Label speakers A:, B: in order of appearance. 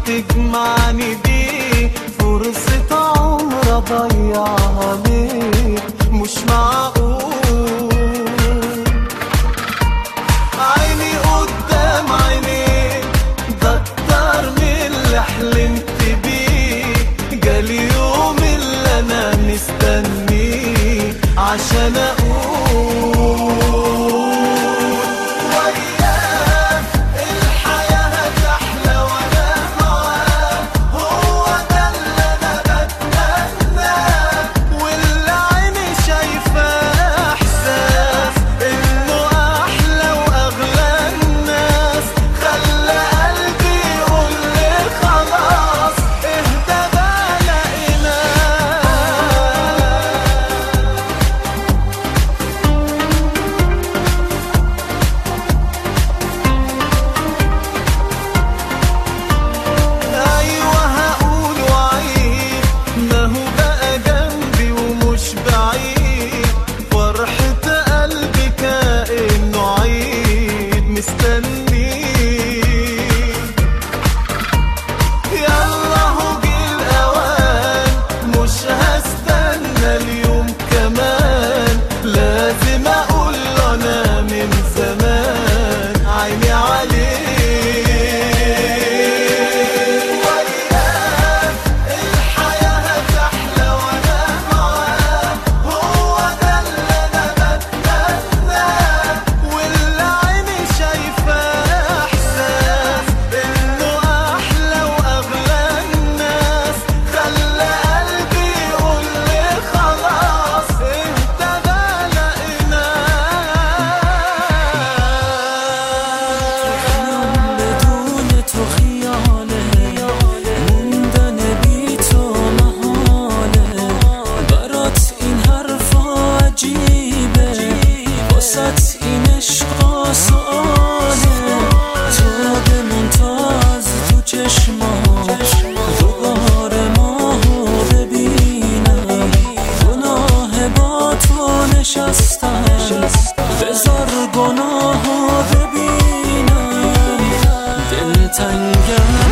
A: تجمعني بيه فرصة عمر اضيعها ليه مش معقول عيني قدام عينيك ده اكتر من اللي حلمت بيه جالي يوم اللي انا مستنيه عشان اقول وياك الحياة هتحلى وانا معاك هو ده اللي انا بتمناه واللي عيني شايفاه احساس انه احلى واغلى الناس خلى قلبي يقول لي خلاص اهدى بقى لقيناه ايوه هقول وعيد ما هو بقى جنبي ومش بعيد فرحة قلبي كأنه عيد مستنيه يلا هو جه الاوان مش هستنى اليوم كمان لازم اقول له انا من زمان عيني عليه وياك الحياة هتحلى وانا معاك هو ده اللي انا بتمناه واللي عيني شايفاه احساس انه احلى واغلى الناس خلى قلبي يقول لي خلاص اهدى بقى لقيناه
B: بدون تو خیاله موندن بی تو محاله برات این حرفا عجیبه واسط این عشقا سواله تو بمون تا از تو چشماش دوباره ماهو ببینم گناه با تو نشستم بذار گناهو ببینم دل تنگم